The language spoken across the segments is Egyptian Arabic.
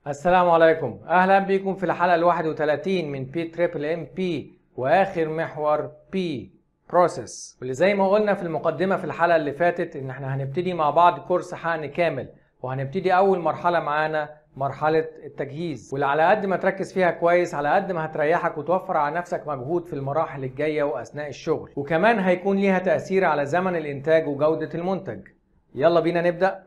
السلام عليكم اهلا بكم في الحلقه ال 31 من بي تريبل ام بي واخر محور بي بروسيس واللي زي ما قلنا في المقدمه في الحلقه اللي فاتت ان احنا هنبتدي مع بعض كورس حقن كامل وهنبتدي اول مرحله معانا مرحله التجهيز واللي على قد ما تركز فيها كويس على قد ما هتريحك وتوفر على نفسك مجهود في المراحل الجايه واثناء الشغل وكمان هيكون ليها تاثير على زمن الانتاج وجوده المنتج يلا بينا نبدا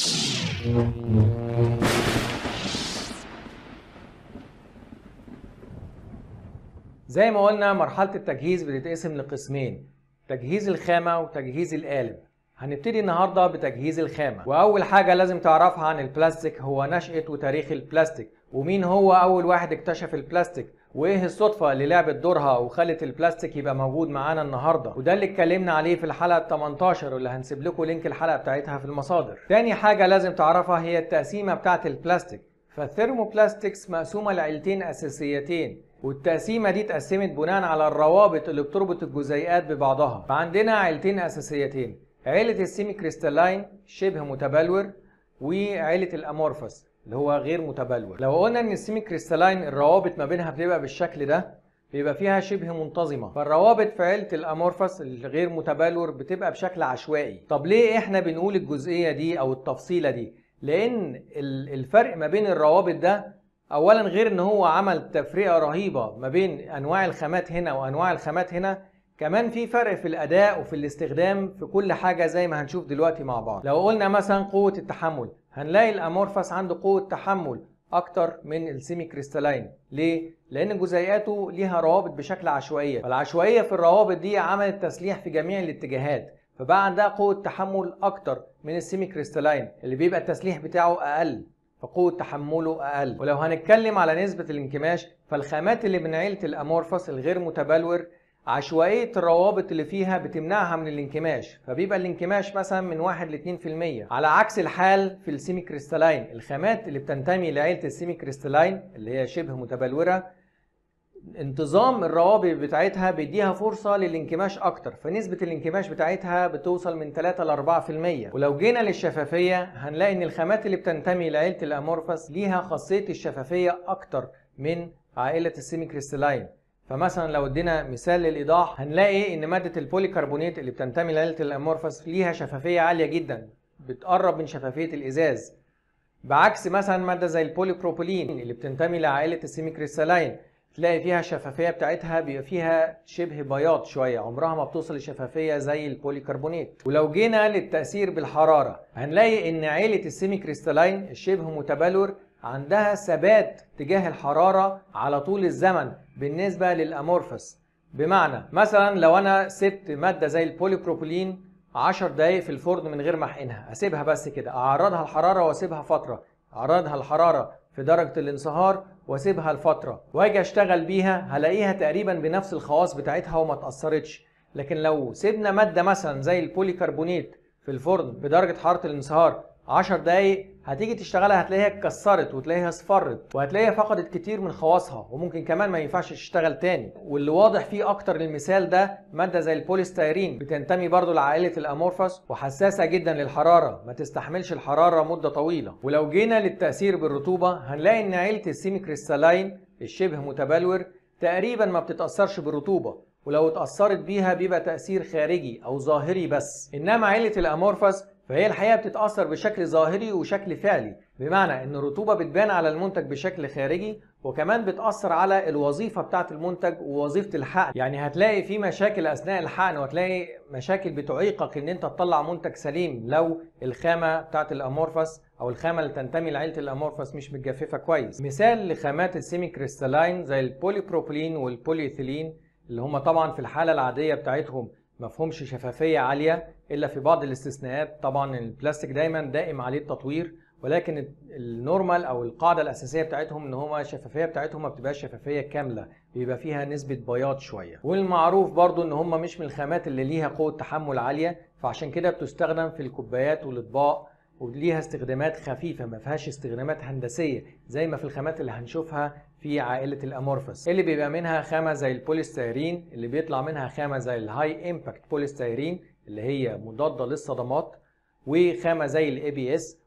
زي ما قلنا مرحلة التجهيز بتتقسم لقسمين تجهيز الخامة وتجهيز القالب هنبتدي النهاردة بتجهيز الخامة وأول حاجة لازم تعرفها عن البلاستيك هو نشأة وتاريخ البلاستيك ومين هو أول واحد اكتشف البلاستيك وايه الصدفة اللي لعبت دورها وخلت البلاستيك يبقى موجود معانا النهاردة وده اللي اتكلمنا عليه في الحلقة 18 واللي هنسيب لكم لينك الحلقة بتاعتها في المصادر تاني حاجة لازم تعرفها هي التقسيمة بتاعت البلاستيك فالثيرموبلاستكس مقسومة لعيلتين أساسيتين والتقسيمة دي اتقسمت بناء على الروابط اللي بتربط الجزيئات ببعضها فعندنا عيلتين أساسيتين عيلة السيمي كريستالاين شبه متبلور وعيلة الأمورفس اللي هو غير متبلور لو قلنا ان السيمي كريستالاين الروابط ما بينها بتبقى بالشكل ده بيبقى فيها شبه منتظمة فالروابط في عيلة الأمورفس الغير متبلور بتبقى بشكل عشوائي طب ليه احنا بنقول الجزئية دي أو التفصيلة دي لأن الفرق ما بين الروابط ده اولا غير ان هو عمل تفرقه رهيبه ما بين انواع الخامات هنا وانواع الخامات هنا كمان في فرق في الاداء وفي الاستخدام في كل حاجه زي ما هنشوف دلوقتي مع بعض لو قلنا مثلا قوه التحمل هنلاقي الامورفس عنده قوه تحمل اكتر من السيمي كريستالاين ليه لان جزيئاته ليها روابط بشكل عشوائيه فالعشوائيه في الروابط دي عملت تسليح في جميع الاتجاهات فبقى عندها قوه تحمل اكتر من السيمي كريستالاين اللي بيبقى التسليح بتاعه اقل فقوة تحمله أقل ولو هنتكلم على نسبة الانكماش فالخامات اللي من عيلة الأمورفس الغير متبلور عشوائية الروابط اللي فيها بتمنعها من الانكماش فبيبقى الانكماش مثلا من 1 ل 2% على عكس الحال في السيمي كريستالاين الخامات اللي بتنتمي لعيلة السيمي كريستالاين اللي هي شبه متبلورة انتظام الروابط بتاعتها بيديها فرصة للانكماش أكتر فنسبة الانكماش بتاعتها بتوصل من 3 ل 4% ولو جينا للشفافية هنلاقي إن الخامات اللي بتنتمي لعيلة الأمورفس ليها خاصية الشفافية أكتر من عائلة السيمي كريستالاين فمثلا لو ادينا مثال للإيضاح هنلاقي إن مادة البوليكربونات اللي بتنتمي لعيلة الأمورفس ليها شفافية عالية جدا بتقرب من شفافية الإزاز بعكس مثلا مادة زي البوليبروبولين اللي بتنتمي لعائلة السيمي كريستالاين تلاقي فيها الشفافيه بتاعتها بيبقى فيها شبه بياض شويه عمرها ما بتوصل لشفافيه زي البوليكربونات ولو جينا للتاثير بالحراره هنلاقي ان عيله السيمي كريستالاين الشبه متبلور عندها ثبات تجاه الحراره على طول الزمن بالنسبه للامورفس بمعنى مثلا لو انا سبت ماده زي البوليبروبولين 10 دقايق في الفرن من غير ما احقنها اسيبها بس كده اعرضها الحراره واسيبها فتره اعرضها الحراره في درجه الانصهار واسيبها لفتره واجي اشتغل بيها هلاقيها تقريبا بنفس الخواص بتاعتها وما اتاثرتش لكن لو سيبنا ماده مثلا زي البوليكربونات في الفرن بدرجه حراره الانصهار 10 دقايق هتيجي تشتغلها هتلاقيها اتكسرت وتلاقيها اصفرت وهتلاقيها فقدت كتير من خواصها وممكن كمان ما ينفعش تشتغل تاني واللي واضح فيه اكتر المثال ده ماده زي البوليستيرين بتنتمي برضو لعائله الامورفس وحساسه جدا للحراره ما تستحملش الحراره مده طويله ولو جينا للتاثير بالرطوبه هنلاقي ان عيله السيمي كريستالاين الشبه متبلور تقريبا ما بتتاثرش بالرطوبه ولو اتاثرت بيها بيبقى تاثير خارجي او ظاهري بس انما عيله الامورفس فهي الحقيقه بتتاثر بشكل ظاهري وشكل فعلي بمعنى ان الرطوبه بتبان على المنتج بشكل خارجي وكمان بتاثر على الوظيفه بتاعه المنتج ووظيفه الحقن يعني هتلاقي في مشاكل اثناء الحقن وهتلاقي مشاكل بتعيقك ان انت تطلع منتج سليم لو الخامه بتاعه الامورفس او الخامه اللي تنتمي لعيله الامورفس مش متجففه كويس مثال لخامات السيمي كريستالاين زي البوليبروبولين والبوليثيلين اللي هم طبعا في الحاله العاديه بتاعتهم مفهومش شفافية عالية إلا في بعض الاستثناءات طبعا البلاستيك دايما دائم عليه التطوير ولكن النورمال او القاعده الاساسيه بتاعتهم ان هما الشفافيه بتاعتهم ما بتبقاش شفافيه كامله بيبقى فيها نسبه بياض شويه والمعروف برضو ان هما مش من الخامات اللي ليها قوه تحمل عاليه فعشان كده بتستخدم في الكوبايات والاطباق وليها استخدامات خفيفه ما فيهاش استخدامات هندسيه زي ما في الخامات اللي هنشوفها في عائله الامورفس اللي بيبقى منها خامه زي البوليستيرين اللي بيطلع منها خامه زي الهاي امباكت بوليستيرين اللي هي مضاده للصدمات وخامه زي الاي بي اس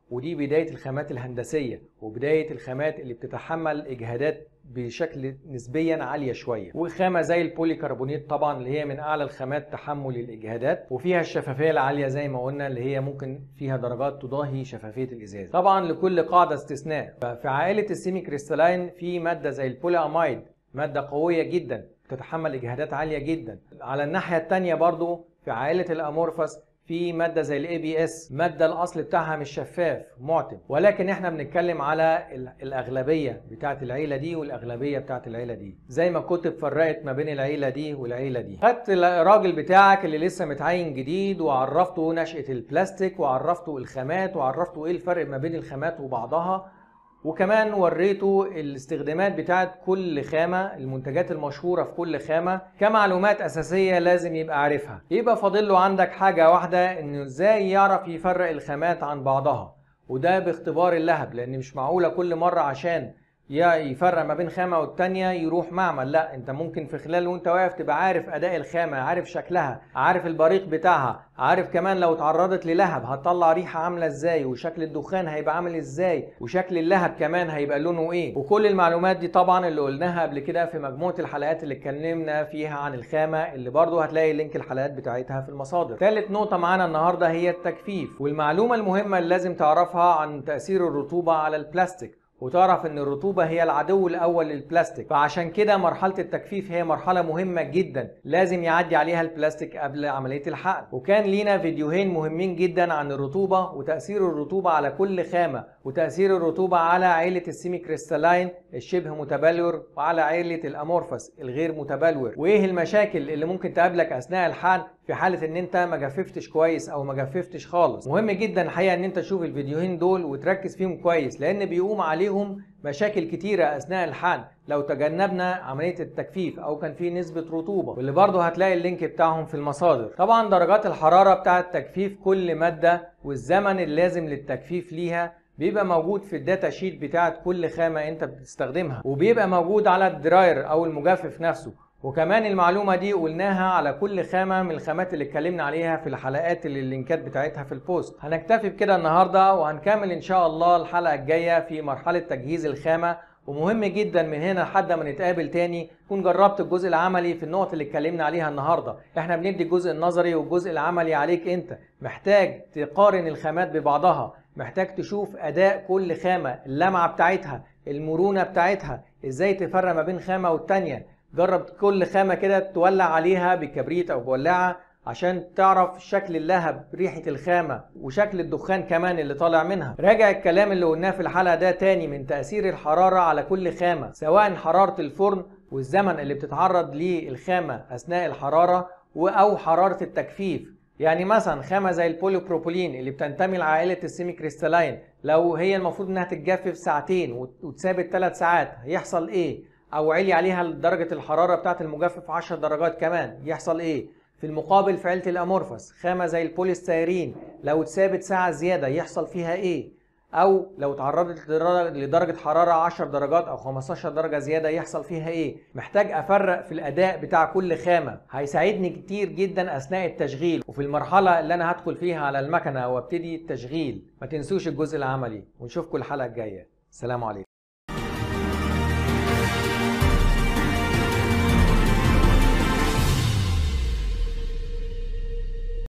ودي بداية الخامات الهندسية وبداية الخامات اللي بتتحمل إجهادات بشكل نسبيا عالية شوية وخامة زي البوليكربونيت طبعا اللي هي من أعلى الخامات تحمل الإجهادات وفيها الشفافية العالية زي ما قلنا اللي هي ممكن فيها درجات تضاهي شفافية الإزاز طبعا لكل قاعدة استثناء ففي عائلة السيمي كريستالاين في مادة زي البوليامايد مادة قوية جدا تتحمل إجهادات عالية جدا على الناحية التانية برضو في عائلة الأمورفس في ماده زي الاي بي اس ماده الاصل بتاعها مش شفاف معتم ولكن احنا بنتكلم على الاغلبيه بتاعه العيله دي والاغلبيه بتاعه العيله دي زي ما كنت فرقت ما بين العيله دي والعيله دي خدت الراجل بتاعك اللي لسه متعين جديد وعرفته نشاه البلاستيك وعرفته الخامات وعرفته ايه الفرق ما بين الخامات وبعضها وكمان وريته الاستخدامات بتاعت كل خامة المنتجات المشهورة في كل خامة كمعلومات أساسية لازم يبقى عارفها يبقى فاضل له عندك حاجة واحدة إنه إزاي يعرف يفرق الخامات عن بعضها وده باختبار اللهب لأن مش معقولة كل مرة عشان يا يفرق ما بين خامه والتانيه يروح معمل لا انت ممكن في خلال وانت واقف تبقى عارف اداء الخامه عارف شكلها عارف البريق بتاعها عارف كمان لو اتعرضت للهب هتطلع ريحه عامله ازاي وشكل الدخان هيبقى عامل ازاي وشكل اللهب كمان هيبقى لونه ايه وكل المعلومات دي طبعا اللي قلناها قبل كده في مجموعه الحلقات اللي اتكلمنا فيها عن الخامه اللي برضو هتلاقي لينك الحلقات بتاعتها في المصادر ثالث نقطه معانا النهارده هي التجفيف والمعلومه المهمه اللي لازم تعرفها عن تاثير الرطوبه على البلاستيك وتعرف ان الرطوبة هي العدو الاول للبلاستيك فعشان كده مرحلة التجفيف هي مرحلة مهمة جدا لازم يعدي عليها البلاستيك قبل عملية الحقن وكان لينا فيديوهين مهمين جدا عن الرطوبة وتأثير الرطوبة على كل خامة وتأثير الرطوبة على عيلة السيمي كريستالاين الشبه متبلور وعلى عيلة الامورفس الغير متبلور وايه المشاكل اللي ممكن تقابلك اثناء الحقن في حالة ان انت ما جففتش كويس او ما جففتش خالص مهم جدا الحقيقة ان انت تشوف الفيديوهين دول وتركز فيهم كويس لان بيقوم عليهم مشاكل كتيرة اثناء الحقن لو تجنبنا عملية التجفيف او كان في نسبة رطوبة واللي برضه هتلاقي اللينك بتاعهم في المصادر طبعا درجات الحرارة بتاعة تجفيف كل مادة والزمن اللازم للتجفيف ليها بيبقى موجود في الداتا شيت بتاعت كل خامة انت بتستخدمها وبيبقى موجود على الدراير او المجفف نفسه وكمان المعلومة دي قلناها على كل خامة من الخامات اللي اتكلمنا عليها في الحلقات اللي اللينكات بتاعتها في البوست هنكتفي بكده النهاردة وهنكمل ان شاء الله الحلقة الجاية في مرحلة تجهيز الخامة ومهم جدا من هنا لحد ما نتقابل تاني تكون جربت الجزء العملي في النقط اللي اتكلمنا عليها النهارده احنا بندي الجزء النظري والجزء العملي عليك انت محتاج تقارن الخامات ببعضها محتاج تشوف اداء كل خامه اللمعه بتاعتها المرونه بتاعتها ازاي تفرق ما بين خامه والتانيه جرب كل خامه كده تولع عليها بكبريت او بولاعه عشان تعرف شكل اللهب ريحة الخامة وشكل الدخان كمان اللي طالع منها راجع الكلام اللي قلناه في الحلقة ده تاني من تأثير الحرارة على كل خامة سواء حرارة الفرن والزمن اللي بتتعرض ليه الخامة أثناء الحرارة أو حرارة التجفيف يعني مثلا خامة زي البوليبروبولين اللي بتنتمي لعائلة السيمي كريستالاين لو هي المفروض انها تتجفف ساعتين وتثابت ثلاث ساعات هيحصل ايه؟ او علي عليها درجة الحرارة بتاعة المجفف 10 درجات كمان يحصل ايه؟ في المقابل في عيلة الأمورفس خامة زي البوليستيرين لو اتثابت ساعة زيادة يحصل فيها إيه؟ أو لو تعرضت لدرجة حرارة 10 درجات أو 15 درجة زيادة يحصل فيها إيه؟ محتاج أفرق في الأداء بتاع كل خامة هيساعدني كتير جدا أثناء التشغيل وفي المرحلة اللي أنا هدخل فيها على المكنة وابتدي التشغيل ما تنسوش الجزء العملي ونشوفكم الحلقة الجاية سلام عليكم